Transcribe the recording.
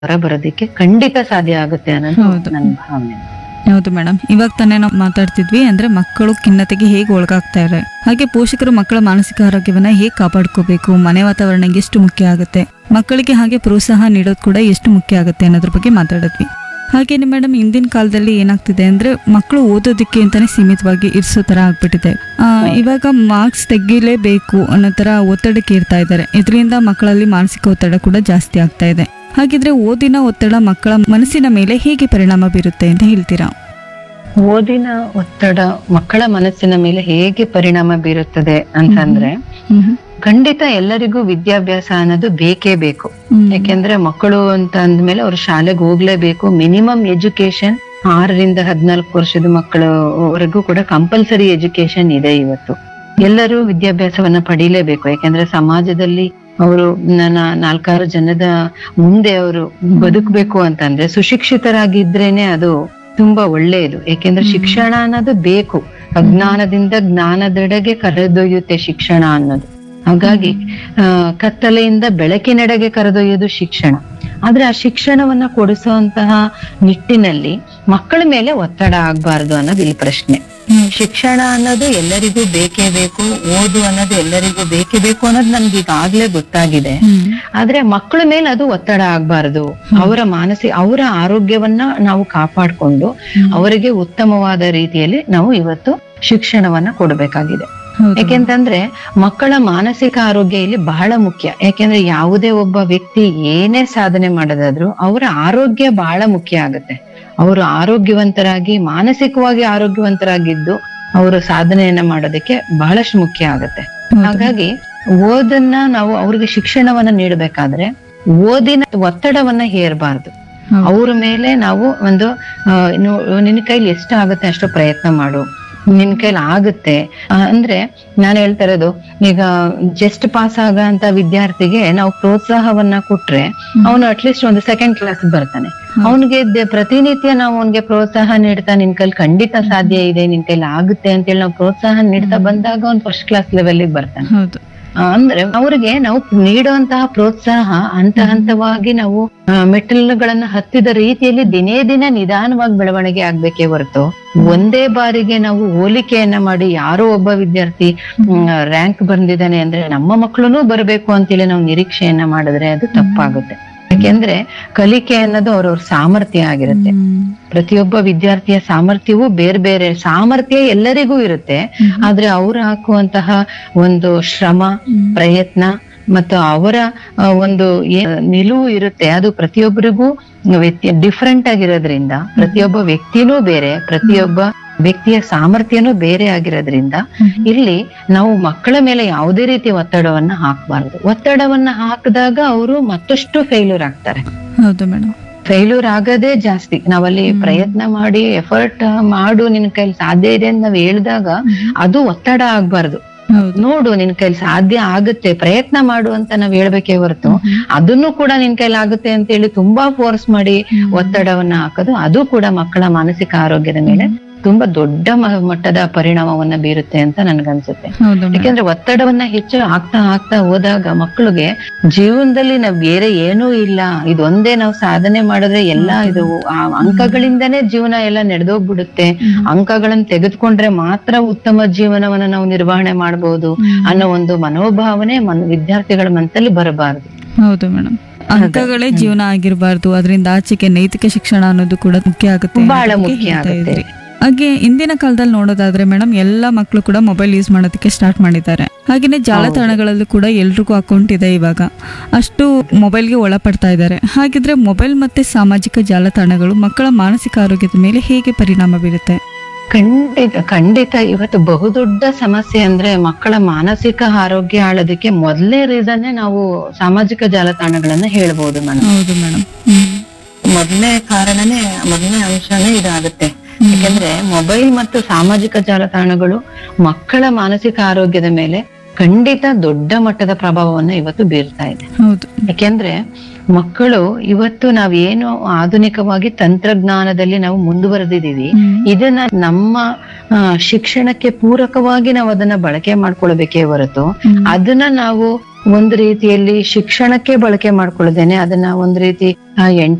ಹೊರಬರೋದಿಕ್ಕೆ ಖಂಡಿತ ಸಾಧ್ಯ ಆಗುತ್ತೆ ಅನ್ನೋದು ಹೌದು. ನನ್ನ ಭಾವನೆ ಹೌದು ಮೇಡಮ್ ಇವಾಗ ತಾನೇ ನಾವು ಮಾತಾಡ್ತಿದ್ವಿ ಅಂದ್ರೆ ಮಕ್ಕಳು ಖಿನ್ನತೆಗೆ ಹೇಗೆ ಒಳಗಾಗ್ತಾರೆ ಹಾಗೆ ಪೋಷಕರು ಮಕ್ಕಳ ಮಾನಸಿಕ ಆರೋಗ್ಯವನ್ನ ಹೇಗೆ ಕಾಪಾಡ್ಕೋಬೇಕು ಮನೆ ವಾತಾವರಣ ಎಷ್ಟು ಮುಖ್ಯ ಆಗುತ್ತೆ ಮಕ್ಕಳಿಗೆ ಹಾಗೆ ಪ್ರೋತ್ಸಾಹ ನೀಡೋದು ಕೂಡ ಎಷ್ಟು ಮುಖ್ಯ ಆಗುತ್ತೆ ಅನ್ನೋದ್ರ ಬಗ್ಗೆ ಮಾತಾಡಿದ್ವಿ ಹಾಗೇನೆ ಮೇಡಮ್ ಇಂದಿನ ಕಾಲದಲ್ಲಿ ಏನಾಗ್ತಿದೆ ಅಂದ್ರೆ ಮಕ್ಕಳು ಓದೋದಕ್ಕೆ ಅಂತಾನೆ ಸೀಮಿತವಾಗಿ ಇರಿಸೋ ತರ ಆಗ್ಬಿಟ್ಟಿದೆ ಆ, ಇವಾಗ ಮಾರ್ಕ್ಸ್ ತೆಗಿಲೇಬೇಕು ಅನ್ನೋ ತರ ಒತ್ತಡಕ್ಕೆ ಇರ್ತಾ ಇದ್ದಾರೆ ಇದರಿಂದ ಮಕ್ಕಳಲ್ಲಿ ಮಾನಸಿಕ ಒತ್ತಡ ಕೂಡ ಜಾಸ್ತಿ ಆಗ್ತಾ ಇದೆ ಹಾಗಿದ್ರೆ ಓದಿನ ಒತ್ತಡ ಮಕ್ಕಳ ಮನಸ್ಸಿನ ಮೇಲೆ ಹೇಗೆ ಪರಿಣಾಮ ಬೀರುತ್ತೆ ಅಂತ ಹೇಳ್ತೀರಾ ಓದಿನ ಒತ್ತಡ ಮಕ್ಕಳ ಮನಸ್ಸಿನ ಮೇಲೆ ಹೇಗೆ ಪರಿಣಾಮ ಬೀರುತ್ತದೆ ಅಂತಂದ್ರೆ ಖಂಡಿತ ಎಲ್ಲರಿಗೂ ವಿದ್ಯಾಭ್ಯಾಸ ಅನ್ನೋದು ಬೇಕೇ ಬೇಕು ಯಾಕೆಂದ್ರೆ ಮಕ್ಕಳು ಅಂತ ಅಂದ್ಮೇಲೆ ಅವ್ರು ಶಾಲೆಗೆ ಹೋಗ್ಲೇಬೇಕು ಮಿನಿಮಮ್ ಎಜುಕೇಶನ್ ಆರರಿಂದ ಹದಿನಾಲ್ಕು ವರ್ಷದ ಮಕ್ಕಳವರೆಗೂ ಕೂಡ ಕಂಪಲ್ಸರಿ ಎಜುಕೇಶನ್ ಇದೆ ಇವತ್ತು ಎಲ್ಲರೂ ವಿದ್ಯಾಭ್ಯಾಸವನ್ನ ಪಡೀಲೇಬೇಕು ಯಾಕೆಂದ್ರೆ ಸಮಾಜದಲ್ಲಿ ಅವರು ನನ್ನ ನಾಲ್ಕಾರು ಜನದ ಮುಂದೆ ಅವರು ಬದುಕಬೇಕು ಅಂತಂದ್ರೆ ಸುಶಿಕ್ಷಿತರಾಗಿದ್ರೇನೆ ಅದು ತುಂಬಾ ಒಳ್ಳೆಯದು ಯಾಕೆಂದ್ರೆ ಶಿಕ್ಷಣ ಅನ್ನೋದು ಬೇಕು ಅಜ್ಞಾನದಿಂದ ಜ್ಞಾನದೆಡೆಗೆ ಕರೆದೊಯ್ಯುತ್ತೆ ಶಿಕ್ಷಣ ಅನ್ನೋದು ಹಾಗಾಗಿ ಆ, ಕತ್ತಲೆಯಿಂದ ಬೆಳಕಿನೆಡೆಗೆ ಕರೆದೊಯ್ಯೋದು ಶಿಕ್ಷಣ ಆದ್ರೆ ಆ ಶಿಕ್ಷಣವನ್ನ ಕೊಡಿಸುವಂತಹ ನಿಟ್ಟಿನಲ್ಲಿ ಮಕ್ಕಳ ಮೇಲೆ ಒತ್ತಡ ಆಗ್ಬಾರ್ದು ಅನ್ನೋದು ಇಲ್ಲಿ ಪ್ರಶ್ನೆ ಶಿಕ್ಷಣ ಅನ್ನೋದು ಎಲ್ಲರಿಗೂ ಬೇಕೇ ಬೇಕು ಓದು ಅನ್ನೋದು ಎಲ್ಲರಿಗೂ ಬೇಕೇ ಬೇಕು ಅನ್ನೋದು ನನ್ಗೆ ಈಗಾಗ್ಲೇ ಗೊತ್ತಾಗಿದೆ ಆದ್ರೆ ಮಕ್ಕಳ ಮೇಲೆ ಅದು ಒತ್ತಡ ಆಗ್ಬಾರ್ದು ಅವರ ಮಾನಸಿಕ ಅವರ ಆರೋಗ್ಯವನ್ನ ನಾವು ಕಾಪಾಡ್ಕೊಂಡು ಅವರಿಗೆ ಉತ್ತಮವಾದ ರೀತಿಯಲ್ಲಿ ನಾವು ಇವತ್ತು ಶಿಕ್ಷಣವನ್ನ ಕೊಡಬೇಕಾಗಿದೆ ಯಾಕೆಂತಂದ್ರೆ ಮಕ್ಕಳ ಮಾನಸಿಕ ಆರೋಗ್ಯ ಇಲ್ಲಿ ಬಹಳ ಮುಖ್ಯ ಯಾಕೆಂದ್ರೆ ಯಾವುದೇ ಒಬ್ಬ ವ್ಯಕ್ತಿ ಏನೇ ಸಾಧನೆ ಮಾಡೋದಾದ್ರೂ ಅವರ ಆರೋಗ್ಯ ಬಹಳ ಮುಖ್ಯ ಆಗುತ್ತೆ ಅವರು ಆರೋಗ್ಯವಂತರಾಗಿ ಮಾನಸಿಕವಾಗಿ ಆರೋಗ್ಯವಂತರಾಗಿದ್ದು ಅವರು ಸಾಧನೆಯನ್ನ ಮಾಡೋದಕ್ಕೆ ಬಹಳಷ್ಟು ಮುಖ್ಯ ಆಗುತ್ತೆ ಹಾಗಾಗಿ ಓದನ್ನ ನಾವು ಅವ್ರಿಗೆ ಶಿಕ್ಷಣವನ್ನ ನೀಡಬೇಕಾದ್ರೆ ಓದಿನ ಒತ್ತಡವನ್ನ ಹೇರಬಾರ್ದು ಅವ್ರ ಮೇಲೆ ನಾವು ಒಂದು ಆ, ನೋ- ನಿನ್ನ ಕೈಲಿ ಎಷ್ಟು ಆಗುತ್ತೆ ಅಷ್ಟು ಪ್ರಯತ್ನ ಮಾಡು ನಿನ್ ಕೈಲಿ ಆಗುತ್ತೆ ಆ, ಅಂದ್ರೆ ನಾನು ಹೇಳ್ತಾ ಇರೋದು ಈಗ ಜಸ್ಟ್ ಪಾಸ್ ಆಗಂತ ವಿದ್ಯಾರ್ಥಿಗೆ ನಾವು ಪ್ರೋತ್ಸಾಹವನ್ನ ಕೊಟ್ರೆ ಅವನು ಅಟ್ಲೀಸ್ಟ್ ಒಂದು ಸೆಕೆಂಡ್ ಕ್ಲಾಸ್ ಬರ್ತಾನೆ ಅವನಿಗೆ ಪ್ರತಿನಿತ್ಯ ನಾವು ಅವನಿಗೆ ಪ್ರೋತ್ಸಾಹ ನೀಡ್ತಾ ನಿನ್ ಕೈಲಿ ಖಂಡಿತ ಸಾಧ್ಯ ಇದೆ ನಿನ್ ಕೈಲಿ ಆಗುತ್ತೆ ಅಂತೇಳಿ ನಾವು ಪ್ರೋತ್ಸಾಹ ನೀಡ್ತಾ ಬಂದಾಗ ಅವ್ನು ಫಸ್ಟ್ ಕ್ಲಾಸ್ ಲೆವೆಲ್ಗೆ ಬರ್ತಾನೆ ಹೌದು ಆ, ಅಂದ್ರೆ ಅವ್ರಿಗೆ ನಾವು ನೀಡುವಂತಹ ಪ್ರೋತ್ಸಾಹ ಹಂತ ಹಂತವಾಗಿ ನಾವು ಆ, ಮೆಟ್ಟಿಲುಗಳನ್ನ ಹತ್ತಿದ ರೀತಿಯಲ್ಲಿ ದಿನೇ ದಿನ ನಿಧಾನವಾಗಿ ಬೆಳವಣಿಗೆ ಆಗ್ಬೇಕೇ ಹೊರತು ಒಂದೇ ಬಾರಿಗೆ ನಾವು ಹೋಲಿಕೆಯನ್ನ ಮಾಡಿ ಯಾರೋ ಒಬ್ಬ ವಿದ್ಯಾರ್ಥಿ ರ್ಯಾಂಕ್ ಬಂದಿದ್ದಾನೆ ಅಂದ್ರೆ ನಮ್ಮ ಮಕ್ಕಳು ಬರಬೇಕು ಅಂತೇಳಿ ನಾವು ನಿರೀಕ್ಷೆಯನ್ನ ಮಾಡಿದ್ರೆ ಅದು ತಪ್ಪಾಗುತ್ತೆ ಯಾಕೆಂದ್ರೆ ಕಲಿಕೆ ಅನ್ನೋದು ಅವ್ರವ್ರ ಸಾಮರ್ಥ್ಯ ಆಗಿರುತ್ತೆ ಪ್ರತಿಯೊಬ್ಬ ವಿದ್ಯಾರ್ಥಿಯ ಸಾಮರ್ಥ್ಯವೂ ಬೇರೆ ಬೇರೆ ಸಾಮರ್ಥ್ಯ ಎಲ್ಲರಿಗೂ ಇರುತ್ತೆ ಆದ್ರೆ ಅವ್ರು ಹಾಕುವಂತಹ ಒಂದು ಶ್ರಮ ಪ್ರಯತ್ನ ಮತ್ತು ಅವರ ಆ, ಒಂದು ಏನ್ ನಿಲುವು ಇರುತ್ತೆ ಅದು ಪ್ರತಿಯೊಬ್ಬರಿಗೂ ವ್ಯತ್ಯ ಡಿಫ್ರೆಂಟ್ ಆಗಿರೋದ್ರಿಂದ ಪ್ರತಿಯೊಬ್ಬ ವ್ಯಕ್ತಿನೂ ಬೇರೆ ಪ್ರತಿಯೊಬ್ಬ ವ್ಯಕ್ತಿಯ ಸಾಮರ್ಥ್ಯನೂ ಬೇರೆ ಆಗಿರೋದ್ರಿಂದ ಇಲ್ಲಿ ನಾವು ಮಕ್ಕಳ ಮೇಲೆ ಯಾವುದೇ ರೀತಿ ಒತ್ತಡವನ್ನ ಹಾಕಬಾರದು ಒತ್ತಡವನ್ನ ಹಾಕಿದಾಗ ಅವರು ಮತ್ತಷ್ಟು ಫೇಲ್ಯೂರ್ ಆಗ್ತಾರೆ ಹೌದು ಮೇಡಮ್ ಫೇಲ್ಯೂರ್ ಆಗೋದೇ ಜಾಸ್ತಿ ನಾವಲ್ಲಿ ಪ್ರಯತ್ನ ಮಾಡಿ ಎಫರ್ಟ್ ಮಾಡು ನಿನ್ ಕೈಲಿ ಸಾಧ್ಯ ಇದೆ ಅಂತ ನಾವ್ ಹೇಳಿದಾಗ ಅದು ಒತ್ತಡ ಆಗ್ಬಾರ್ದು ಹೌದು ನೋಡು ನಿನ್ ಕೈಲಿ ಸಾಧ್ಯ ಆಗುತ್ತೆ ಪ್ರಯತ್ನ ಮಾಡು ಅಂತ ನಾವ್ ಹೇಳ್ಬೇಕೇ ಹೊರತು ಅದನ್ನು ಕೂಡ ನಿನ್ ಕೈಲಿ ಆಗುತ್ತೆ ಅಂತ ಹೇಳಿ ತುಂಬಾ ಫೋರ್ಸ್ ಮಾಡಿ ಒತ್ತಡವನ್ನ ಹಾಕೋದು ಅದು ಕೂಡ ಮಕ್ಕಳ ಮಾನಸಿಕ ಆರೋಗ್ಯದ ಮೇಲೆ ತುಂಬಾ ದೊಡ್ಡ ಮ- ಮಟ್ಟದ ಪರಿಣಾಮವನ್ನ ಬೀರುತ್ತೆ ಅಂತ ನನ್ಗನ್ಸುತ್ತೆ ಹೌದು ಮೇಡಮ್ ಯಾಕೆಂದ್ರೆ ಒತ್ತಡವನ್ನ ಹೆಚ್ಚು ಆಗ್ತಾ ಆಗ್ತಾ ಹೋದಾಗ ಮಕ್ಕಳಿಗೆ ಜೀವನದಲ್ಲಿ ನಾವ್ ಬೇರೆ ಏನೂ ಇಲ್ಲ ಇದೊಂದೇ ನಾವು ಸಾಧನೆ ಮಾಡಿದ್ರೆ ಎಲ್ಲಾ ಇದು ಆ ಅಂಕಗಳಿಂದನೇ ಜೀವನ ಎಲ್ಲ ನಡೆದೋಗ್ಬಿಡುತ್ತೆ ಅಂಕಗಳನ್ನ ತೆಗೆದುಕೊಂಡ್ರೆ ಮಾತ್ರ ಉತ್ತಮ ಜೀವನವನ್ನ ನಾವು ನಿರ್ವಹಣೆ ಮಾಡಬಹುದು ಅನ್ನೋ ಒಂದು ಮನೋಭಾವನೆ ಮನ್ ವಿದ್ಯಾರ್ಥಿಗಳ ಮನಸ್ಸಲ್ಲಿ ಬರಬಾರದು ಹೌದು ಮೇಡಮ್ ಅಂಕಗಳೇ ಜೀವನ ಆಗಿರಬಾರ್ದು ಅದರಿಂದ ಆಚೆಗೆ ನೈತಿಕ ಶಿಕ್ಷಣ ಅನ್ನೋದು ಕೂಡ ಮುಖ್ಯ ಆಗುತ್ತೆ ಬಹಳ ಅನ್ನೋದಕ್ಕೆ ಮುಖ್ಯ ಹೇಳ್ತಾ ಆಗುತ್ತೆ. ಇದ್ರಿ. ಹಾಗೆ ಇಂದಿನ ಕಾಲದಲ್ಲಿ ನೋಡೋದಾದ್ರೆ ಮೇಡಮ್ ಎಲ್ಲ ಮಕ್ಕಳು ಕೂಡ ಮೊಬೈಲ್ ಯೂಸ್ ಮಾಡೋದಕ್ಕೆ ಸ್ಟಾರ್ಟ್ ಮಾಡಿದ್ದಾರೆ ಹಾಗೇನೆ ಜಾಲತಾಣಗಳಲ್ಲೂ ಕೂಡ ಎಲ್ರಿಗೂ ಅಕೌಂಟ್ ಇದೆ ಇವಾಗ ಅಷ್ಟು ಮೊಬೈಲ್ಗೆ ಒಳಪಡ್ತಾ ಇದ್ದಾರೆ ಹಾಗಿದ್ರೆ ಮೊಬೈಲ್ ಮತ್ತೆ ಸಾಮಾಜಿಕ ಜಾಲತಾಣಗಳು ಮಕ್ಕಳ ಮಾನಸಿಕ ಆರೋಗ್ಯದ ಮೇಲೆ ಹೇಗೆ ಪರಿಣಾಮ ಬೀರುತ್ತೆ ಖಂಡಿತ ಖಂಡಿತ ಇವತ್ತು ಬಹುದೊಡ್ಡ ಸಮಸ್ಯೆ ಅಂದ್ರೆ ಮಕ್ಕಳ ಮಾನಸಿಕ ಆರೋಗ್ಯ ಆಳೋದಕ್ಕೆ ಮೊದಲನೇ ರೀಸನ್ನೇ ನಾವು ಸಾಮಾಜಿಕ ಜಾಲತಾಣಗಳನ್ನ ಹೇಳ್ಬೋದು ನಾನು ಹೌದು ಮೇಡಮ್ ಮೊದಲನೇ ಕಾರಣನೇ ಮೊದಲನೇ ಅಂಶನೇ ಇದಾಗುತ್ತೆ ಯಾಕಂದ್ರೆ ಮೊಬೈಲ್ ಮತ್ತು ಸಾಮಾಜಿಕ ಜಾಲತಾಣಗಳು ಮಕ್ಕಳ ಮಾನಸಿಕ ಆರೋಗ್ಯದ ಮೇಲೆ ಖಂಡಿತ ದೊಡ್ಡ ಮಟ್ಟದ ಪ್ರಭಾವವನ್ನು ಇವತ್ತು ಬೀರ್ತಾ ಇದೆ ಹೌದು ಯಾಕೆಂದ್ರೆ ಮಕ್ಕಳು ಇವತ್ತು ನಾವೇನು ಆಧುನಿಕವಾಗಿ ತಂತ್ರಜ್ಞಾನದಲ್ಲಿ ನಾವು ಮುಂದುವರೆದಿದ್ದೀವಿ ಇದನ್ನ ನಮ್ಮ ಆ, ಶಿಕ್ಷಣಕ್ಕೆ ಪೂರಕವಾಗಿ ನಾವು ಅದನ್ನ ಬಳಕೆ ಮಾಡ್ಕೊಳ್ಬೇಕೇ ಹೊರತು ಅದನ್ನ ನಾವು ಒಂದು ರೀತಿಯಲ್ಲಿ ಶಿಕ್ಷಣಕ್ಕೆ ಬಳಕೆ ಮಾಡ್ಕೊಳ್ಳದೇನೆ ಅದನ್ನ ಒಂದ್ ರೀತಿ ಆ